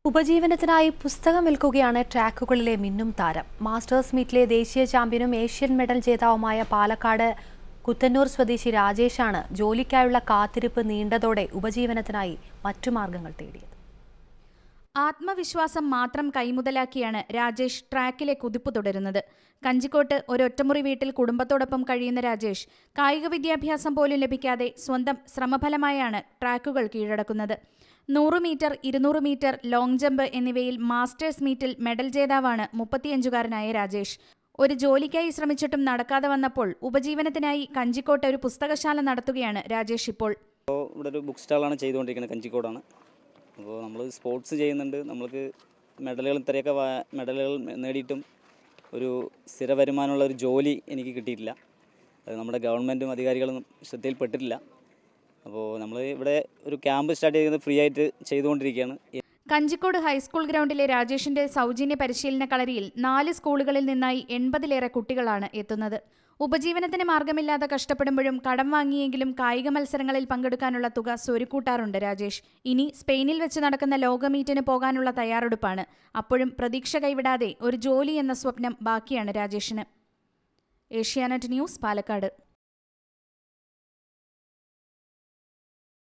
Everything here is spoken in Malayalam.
ഉപജീവനത്തിനായി പുസ്തകം വിൽക്കുകയാണ് ട്രാക്കുകളിലെ മിന്നും താരം മാസ്റ്റേഴ്സ് മീറ്റിലെ ദേശീയ ചാമ്പ്യനും ഏഷ്യൻ മെഡൽ ജേതാവുമായ പാലക്കാട് കുത്തന്നൂർ സ്വദേശി രാജേഷാണ് ജോലിക്കായുള്ള കാത്തിരിപ്പ് നീണ്ടതോടെ ഉപജീവനത്തിനായി മറ്റു മാർഗങ്ങൾ തേടിയത് ആത്മവിശ്വാസം മാത്രം കൈമുതലാക്കിയാണ് രാജേഷ് ട്രാക്കിലെ കുതിപ്പ് തുടരുന്നത് കഞ്ചിക്കോട്ട് ഒരു ഒറ്റമുറി വീട്ടിൽ കുടുംബത്തോടൊപ്പം കഴിയുന്ന രാജേഷ് കായിക വിദ്യാഭ്യാസം പോലും ലഭിക്കാതെ സ്വന്തം ശ്രമഫലമായാണ് ട്രാക്കുകൾ കീഴടക്കുന്നത് നൂറ് മീറ്റർ ഇരുന്നൂറ് മീറ്റർ ലോങ് ജമ്പ് എന്നിവയിൽ മാസ്റ്റേഴ്സ് മീറ്റിൽ മെഡൽ ജേതാവാണ് മുപ്പത്തിയഞ്ചുകാരനായ രാജേഷ് ഒരു ജോലിക്കായി ശ്രമിച്ചിട്ടും നടക്കാതെ വന്നപ്പോൾ ഉപജീവനത്തിനായി കഞ്ചിക്കോട്ട് ഒരു പുസ്തകശാല നടത്തുകയാണ് രാജേഷ് ഇപ്പോൾ അപ്പോൾ ഇവിടെ ഒരു ബുക്ക് സ്റ്റാളാണ് ചെയ്തുകൊണ്ടിരിക്കുന്നത് കഞ്ചിക്കോടാണ് അപ്പോൾ നമ്മൾ സ്പോർട്സ് ചെയ്യുന്നുണ്ട് നമ്മൾക്ക് മെഡലുകൾ ഇത്രയൊക്കെ വാ- മെഡലുകൾ നേടിയിട്ടും ഒരു സ്ഥിര വരുമാനമുള്ള ഒരു ജോലി എനിക്ക് കിട്ടിയിട്ടില്ല അത് നമ്മുടെ ഗവൺമെൻറ്റും അധികാരികളും ശ്രദ്ധയിൽപ്പെട്ടിട്ടില്ല അപ്പോൾ നമ്മൾ ഇവിടെ ഒരു ക്യാമ്പ് സ്റ്റാർട്ട് ചെയ്യുന്നത് ഫ്രീ ആയിട്ട് ചെയ്തുകൊണ്ടിരിക്കുകയാണ് കഞ്ചിക്കോട് ഹൈസ്കൂൾ ഗ്രൗണ്ടിലെ രാജേഷിന്റെ സൗജന്യ പരിശീലന കളരിയിൽ നാല് സ്കൂളുകളിൽ നിന്നായി എൺപതിലേറെ കുട്ടികളാണ് എത്തുന്നത് ഉപജീവനത്തിന് മാർഗമില്ലാതെ കഷ്ടപ്പെടുമ്പോഴും കടം വാങ്ങിയെങ്കിലും കായിക മത്സരങ്ങളിൽ പങ്കെടുക്കാനുള്ള തുക സ്വരുക്കൂട്ടാറുണ്ട് രാജേഷ് ഇനി സ്പെയിനിൽ വെച്ച് നടക്കുന്ന ലോക മീറ്റിന് പോകാനുള്ള തയ്യാറെടുപ്പാണ് അപ്പോഴും പ്രതീക്ഷ കൈവിടാതെ ഒരു ജോലി എന്ന സ്വപ്നം ബാക്കിയാണ് രാജേഷിന് ഏഷ്യാനെറ്റ് ന്യൂസ് പാലക്കാട്